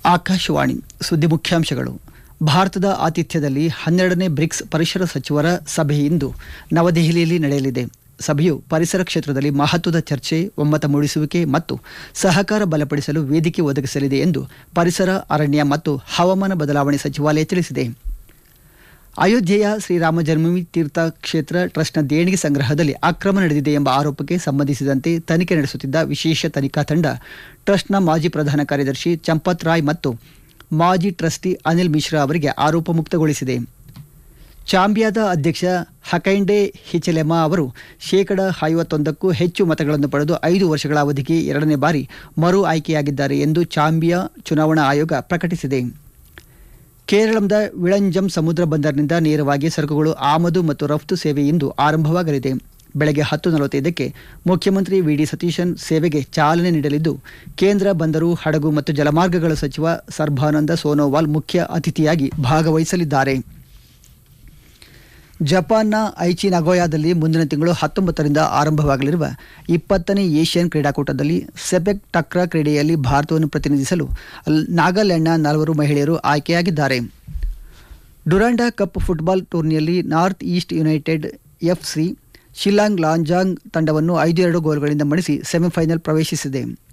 ಆಕಾಶವಾಣಿ ಸುದ್ದಿ ಮುಖ್ಯಾಂಶಗಳು ಭಾರತದ ಆತಿಥ್ಯದಲ್ಲಿ ಹನ್ನೆರಡನೇ ಬ್ರಿಕ್ಸ್ ಪರಿಸರ ಸಚಿವರ ಸಭೆ ಇಂದು ನವದೆಹಲಿಯಲ್ಲಿ ನಡೆಯಲಿದೆ ಸಭೆಯು ಪರಿಸರ ಕ್ಷೇತ್ರದಲ್ಲಿ ಮಹತ್ವದ ಚರ್ಚೆ ಒಮ್ಮತ ಮೂಡಿಸುವಿಕೆ ಮತ್ತು ಸಹಕಾರ ಬಲಪಡಿಸಲು ವೇದಿಕೆ ಒದಗಿಸಲಿದೆ ಎಂದು ಪರಿಸರ ಅರಣ್ಯ ಮತ್ತು ಹವಾಮಾನ ಬದಲಾವಣೆ ಸಚಿವಾಲಯ ತಿಳಿಸಿದೆ ಅಯೋಧ್ಯೆಯ ಶ್ರೀರಾಮ ಜನ್ಮಭೂಮಿ ತೀರ್ಥ ಕ್ಷೇತ್ರ ಟ್ರಸ್ಟ್ನ ದೇಣಿಗೆ ಸಂಗ್ರಹದಲ್ಲಿ ಅಕ್ರಮ ನಡೆದಿದೆ ಎಂಬ ಆರೋಪಕ್ಕೆ ಸಂಬಂಧಿಸಿದಂತೆ ತನಿಖೆ ನಡೆಸುತ್ತಿದ್ದ ವಿಶೇಷ ತನಿಖಾ ತಂಡ ಟ್ರಸ್ಟ್ನ ಮಾಜಿ ಪ್ರಧಾನ ಕಾರ್ಯದರ್ಶಿ ಚಂಪತ್ ರಾಯ್ ಮತ್ತು ಮಾಜಿ ಟ್ರಸ್ಟಿ ಅನಿಲ್ ಮಿಶ್ರಾ ಅವರಿಗೆ ಆರೋಪ ಮುಕ್ತಗೊಳಿಸಿದೆ ಚಾಂಬಿಯಾದ ಅಧ್ಯಕ್ಷ ಹಕೈಂಡೆ ಹಿಚಲೆಮಾ ಅವರು ಶೇಕಡ ಐವತ್ತೊಂದಕ್ಕೂ ಹೆಚ್ಚು ಮತಗಳನ್ನು ಪಡೆದು ಐದು ವರ್ಷಗಳ ಅವಧಿಗೆ ಎರಡನೇ ಬಾರಿ ಮರು ಆಯ್ಕೆಯಾಗಿದ್ದಾರೆ ಎಂದು ಚಾಂಬಿಯಾ ಚುನಾವಣಾ ಆಯೋಗ ಪ್ರಕಟಿಸಿದೆ ಕೇರಳದ ವಿಳಂಜಂ ಸಮುದ್ರ ಬಂದರಿನಿಂದ ನೇರವಾಗಿ ಸರಕುಗಳು ಆಮದು ಮತ್ತು ರಫ್ತು ಸೇವೆ ಇಂದು ಆರಂಭವಾಗಲಿದೆ ಬೆಳಗ್ಗೆ ಹತ್ತು ನಲವತ್ತೈದಕ್ಕೆ ಮುಖ್ಯಮಂತ್ರಿ ವಿಡಿ ಸತೀಶನ್ ಸೇವೆಗೆ ಚಾಲನೆ ನೀಡಲಿದ್ದು ಕೇಂದ್ರ ಬಂದರು ಹಡಗು ಮತ್ತು ಜಲಮಾರ್ಗಗಳ ಸಚಿವ ಸರ್ಬಾನಂದ ಸೋನೋವಾಲ್ ಮುಖ್ಯ ಅತಿಥಿಯಾಗಿ ಭಾಗವಹಿಸಲಿದ್ದಾರೆ ಜಪಾನ್ನ ಐಚಿ ನಗೋಯಾದಲ್ಲಿ ಮುಂದಿನ ತಿಂಗಳು ಹತ್ತೊಂಬತ್ತರಿಂದ ಆರಂಭವಾಗಲಿರುವ ಇಪ್ಪತ್ತನೇ ಏಷ್ಯನ್ ಕ್ರೀಡಾಕೂಟದಲ್ಲಿ ಸೆಪೆಕ್ ಟಕ್ರಾ ಕ್ರೀಡೆಯಲ್ಲಿ ಭಾರತವನ್ನು ಪ್ರತಿನಿಧಿಸಲು ಲ್- ನಾಗಾಲ್ಯಾಂಡ್ನ ನಾಲ್ವರು ಮಹಿಳೆಯರು ಆಯ್ಕೆಯಾಗಿದ್ದಾರೆ ಡುರಾಂಡಾ ಕಪ್ ಫುಟ್ಬಾಲ್ ಟೂರ್ನಿಯಲ್ಲಿ north east united F C Shillong Lajong ತಂಡವನ್ನು ಐದು ಎರಡು ಗೋಲ್ಗಳಿಂದ ಮಣಿಸಿ ಸೆಮಿಫೈನಲ್ ಪ್ರವೇಶಿಸಿದೆ